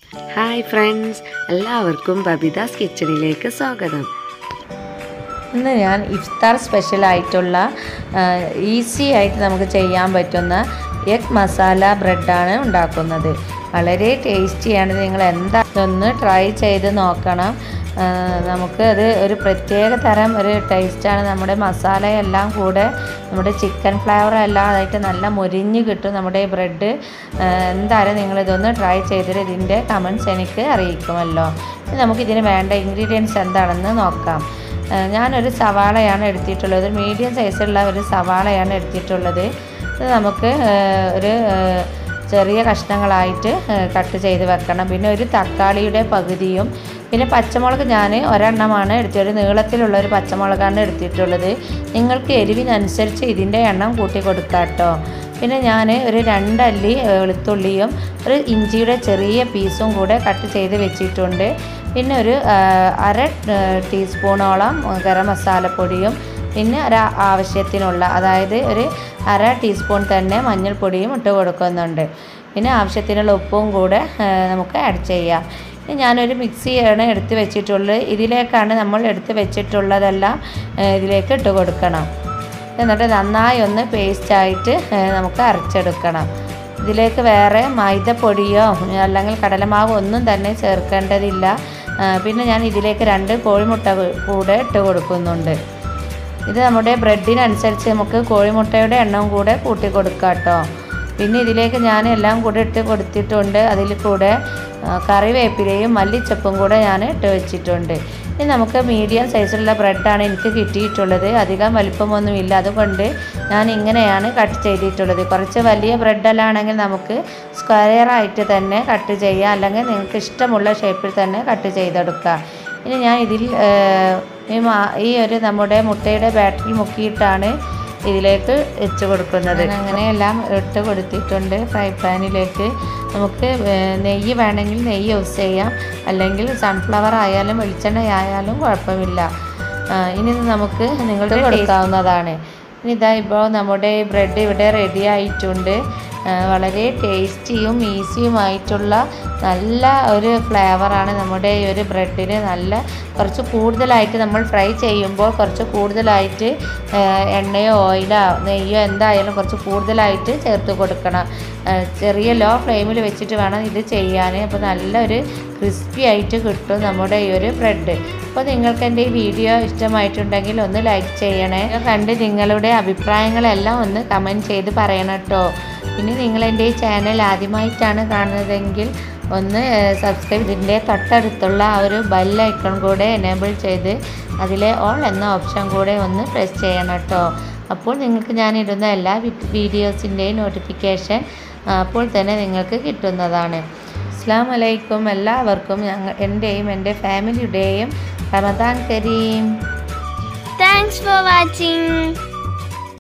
Hi friends എല്ലാവർക്കും ബബിതാസ് കിച്ചണിലേക്ക് സ്വാഗതം ഇന്ന് ഞാൻ ഇഫ്താർ സ്പെഷ്യലായിട്ടുള്ള ഈസി ആയിട്ട് നമുക്ക് ചെയ്യാൻ പറ്റുന്ന എഗ് മസാല ബ്രെഡാണ് ഉണ്ടാക്കുന്നത് വളരെ ടേസ്റ്റിയാണ് നിങ്ങൾ എന്താ ഒന്ന് ട്രൈ ചെയ്ത് നോക്കണം ആ, നമുക്ക് അത് ഒരു പ്രത്യേക തരം ഒരു ടേസ്റ്റാണ് നമ്മുടെ മസാലയെല്ലാം കൂടെ നമ്മുടെ ചിക്കൻ ഫ്ലേവർ എല്ലാം ആയിട്ട് നല്ല മുരിഞ്ഞ് കിട്ടും നമ്മുടെ ഈ ബ്രെഡ് എന്തായാലും നിങ്ങളിതൊന്ന് ട്രൈ ചെയ്തിട്ട് ഇതിൻ്റെ കമൻസ് എനിക്ക് അറിയിക്കുമല്ലോ ഇനി നമുക്കിതിന് വേണ്ട ഇൻഗ്രീഡിയൻസ് എന്താണെന്ന് നോക്കാം ആ, ഞാനൊരു സവാളയാണ് എടുത്തിട്ടുള്ളത് ഒരു മീഡിയം സൈസുള്ള ഒരു സവാളയാണ് എടുത്തിട്ടുള്ളത് ഇത് നമുക്ക് ആ, ഒരു ആ, ചെറിയ കഷ്ണങ്ങളായിട്ട് ആ, കട്ട് ചെയ്ത് വെക്കണം പിന്നെ ഒരു തക്കാളിയുടെ പകുതിയും പിന്നെ പച്ചമുളക് ഞാൻ ഒരെണ്ണമാണ് എടുത്തത് ഒരു നീളത്തിലുള്ള ഒരു പച്ചമുളകാണ് എടുത്തിട്ടുള്ളത് നിങ്ങൾക്ക് എരിവിനനുസരിച്ച് ഇതിൻ്റെ എണ്ണം കൂട്ടി കൊടുക്കാം കേട്ടോ പിന്നെ ഞാൻ ഒരു രണ്ടല്ലി വെളുത്തുള്ളിയും ഒരു ഇഞ്ചിയുടെ ചെറിയ പീസും കൂടെ കട്ട് ചെയ്ത് വെച്ചിട്ടുണ്ട് പിന്നെ ഒരു ആ, അര ആ, ടീസ്പൂണോളം ഗരം മസാലപ്പൊടിയും പിന്നെ ഒരു ആവശ്യത്തിനുള്ള അതായത് ഒരു അര ടീസ്പൂൺ തന്നെ മഞ്ഞൾപ്പൊടിയും ഇട്ട് കൊടുക്കുന്നുണ്ട് പിന്നെ ആവശ്യത്തിനുള്ള ഉപ്പും കൂടെ ആ, നമുക്ക് ആഡ് ചെയ്യാം ഇനി ഞാനൊരു മിക്സിയാണ് എടുത്ത് വെച്ചിട്ടുള്ളത് ഇതിലേക്കാണ് നമ്മൾ എടുത്ത് വെച്ചിട്ടുള്ളതെല്ലാം ആ, ഇതിലേക്ക് ഇട്ട് കൊടുക്കണം എന്നിട്ട് നന്നായി ഒന്ന് പേസ്റ്റായിട്ട് നമുക്ക് അരച്ചെടുക്കണം ഇതിലേക്ക് വേറെ മൈദപ്പൊടിയോ അല്ലെങ്കിൽ കടലമാവോ ഒന്നും തന്നെ ചേർക്കേണ്ടതില്ല ആ, പിന്നെ ഞാൻ ഇതിലേക്ക് രണ്ട് കോഴിമുട്ട കൂടെ ഇട്ട് കൊടുക്കുന്നുണ്ട് ഇത് നമ്മുടെ ബ്രെഡിനനുസരിച്ച് നമുക്ക് കോഴിമുട്ടയുടെ എണ്ണം കൂടെ കൂട്ടി കൊടുക്കാം കേട്ടോ പിന്നെ ഇതിലേക്ക് ഞാൻ എല്ലാം കൂടെ ഇട്ട് കൊടുത്തിട്ടുണ്ട് അതിൽ കൂടെ ആ, കറിവേപ്പിലയും മല്ലിച്ചപ്പും കൂടെ ഞാൻ ഇട്ട് വെച്ചിട്ടുണ്ട് ഇനി നമുക്ക് മീഡിയം സൈസിലുള്ള ബ്രെഡാണ് എനിക്ക് കിട്ടിയിട്ടുള്ളത് അധികം വലിപ്പമൊന്നുമില്ല അതുകൊണ്ട് ഞാൻ ഇങ്ങനെയാണ് കട്ട് ചെയ്തിട്ടുള്ളത് കുറച്ച് വലിയ ബ്രെഡെല്ലാണെങ്കിൽ നമുക്ക് സ്ക്വയർ ആയിട്ട് തന്നെ കട്ട് ചെയ്യാം അല്ലെങ്കിൽ നിങ്ങൾക്ക് ഇഷ്ടമുള്ള ഷേപ്പിൽ തന്നെ കട്ട് ചെയ്തെടുക്കാം ഇനി ഞാൻ ഇതിൽ ഏഹ്, ഈ മാ- ഈ ഒരു നമ്മുടെ മുട്ടയുടെ ബാറ്ററി മുക്കിയിട്ടാണ് ഇതിലേക്ക് വെച്ച് കൊടുക്കുന്നത് അങ്ങനെ എല്ലാം ഇട്ട് കൊടുത്തിട്ടുണ്ട് ഫ്രൈ പാനിലേക്ക് നമുക്ക് ഏഹ്, നെയ്യ് വേണമെങ്കിൽ നെയ്യ് യൂസ് ചെയ്യാം അല്ലെങ്കിൽ സൺഫ്ലവർ ആയാലും വെളിച്ചെണ്ണ ആയാലും കുഴപ്പമില്ല ആ, ഇനി ഇത് നമുക്ക് നിങ്ങൾക്ക് കൊടുക്കാവുന്നതാണ് ഇനി ഇതാ ഇപ്പോൾ നമ്മുടെ ബ്രെഡ് ഇവിടെ റെഡി ആയിട്ടുണ്ട് ആ, വളരെ ടേസ്റ്റിയും ഈസിയുമായിട്ടുള്ള നല്ല ഒരു ഫ്ലേവറാണ് നമ്മുടെ ഈ ഒരു ബ്രെഡിന് നല്ല കുറച്ച് കൂടുതലായിട്ട് നമ്മൾ ഫ്രൈ ചെയ്യുമ്പോൾ കുറച്ച് കൂടുതലായിട്ട് ആ, എണ്ണയോ ഓയിലോ നെയ്യോ എന്തായാലും കുറച്ച് കൂടുതലായിട്ട് ചേർത്ത് കൊടുക്കണം ആ, ചെറിയ ലോ ഫ്ലെയിമിൽ വെച്ചിട്ട് വേണം ഇത് ചെയ്യാൻ അപ്പോൾ നല്ലൊരു ക്രിസ്പി ആയിട്ട് കിട്ടും നമ്മുടെ ഈ ഒരു ബ്രെഡ് അപ്പോൾ നിങ്ങൾക്ക് എൻ്റെ ഈ വീഡിയോ ഇഷ്ടമായിട്ടുണ്ടെങ്കിൽ ഒന്ന് ലൈക്ക് ചെയ്യണേ ഇത് കണ്ട് നിങ്ങളുടെ അഭിപ്രായങ്ങളെല്ലാം ഒന്ന് കമൻറ്റ് ചെയ്ത് പറയണം കേട്ടോ പിന്നെ നിങ്ങൾ എൻ്റെ ഈ ചാനൽ ആദ്യമായിട്ടാണ് കാണുന്നതെങ്കിൽ ഒന്ന് സബ്സ്ക്രൈബ് ഇതിൻ്റെ തൊട്ടടുത്തുള്ള ആ ഒരു ബെൽ ഐക്കൺ കൂടെ എനേബിൾ ചെയ്ത് അതിലെ ഓൾ എന്ന ഓപ്ഷൻ കൂടെ ഒന്ന് പ്രസ് ചെയ്യണം കേട്ടോ അപ്പോൾ നിങ്ങൾക്ക് ഞാൻ ഇടുന്ന എല്ലാ വീഡിയോസിൻ്റെയും നോട്ടിഫിക്കേഷൻ അപ്പോൾ തന്നെ നിങ്ങൾക്ക് കിട്ടുന്നതാണ് അസ്സാം വലൈക്കും എല്ലാവർക്കും ഞങ്ങൾ എൻ്റെയും എൻ്റെ ഫാമിലിയുടെയും Ramadan Kareem Thanks for watching.